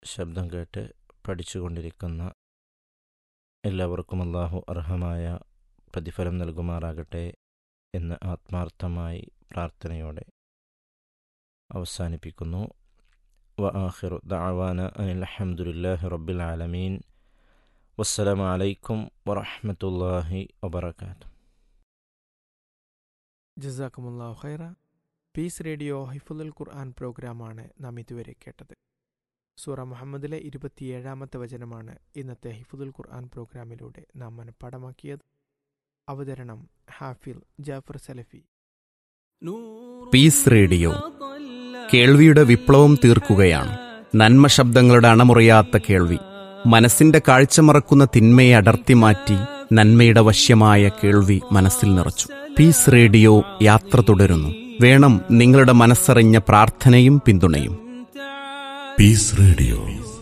ശബ്ദം കേട്ട് പഠിച്ചുകൊണ്ടിരിക്കുന്ന എല്ലാവർക്കും അള്ളാഹു അർഹമായ പ്രതിഫലം നൽകുമാറാകട്ടെ എന്ന് ആത്മാർത്ഥമായി പ്രാർത്ഥനയോടെ അവസാനിപ്പിക്കുന്നു വ ആഖിറു ദഅവാന അനിൽ അൽഹംദുലില്ലാഹി റബ്ബിൽ ആലമീൻ വസ്സലാമു അലൈക്കും വറഹ്മത്തുള്ളാഹി വബറകാതുഹു ജസാക്കുമുല്ലാ ഖൈറ പീസ് റേഡിയോ ഹൈഫുൽ ഖുർആൻ പ്രോഗ്രാമാണ് നാം ഇതുവരെ കേട്ടത് സൂറ മുഹമ്മദിലെ ഇരുപത്തിയേഴാമത്തെ വചനമാണ് ഇന്നത്തെ ഹിഫുദുൽ ഖുർആൻ പ്രോഗ്രാമിലൂടെ നാം മനഃപ്പാടമാക്കിയത് അവതരണം ഹാഫിൽ ജാഫർ സലഫി പീസ് റേഡിയോ കേൾവിയുടെ വിപ്ലവം തീർക്കുകയാണ് നന്മ ശബ്ദങ്ങളുടെ അണമുറിയാത്ത കേൾവി മനസ്സിന്റെ കാഴ്ച മറക്കുന്ന തിന്മയെ അടർത്തി മാറ്റി നന്മയുടെ വശ്യമായ കേൾവി മനസ്സിൽ നിറച്ചു പീസ് റേഡിയോ യാത്ര തുടരുന്നു വേണം നിങ്ങളുടെ മനസ്സറിഞ്ഞ പ്രാർത്ഥനയും പിന്തുണയും പീസ് റേഡിയോ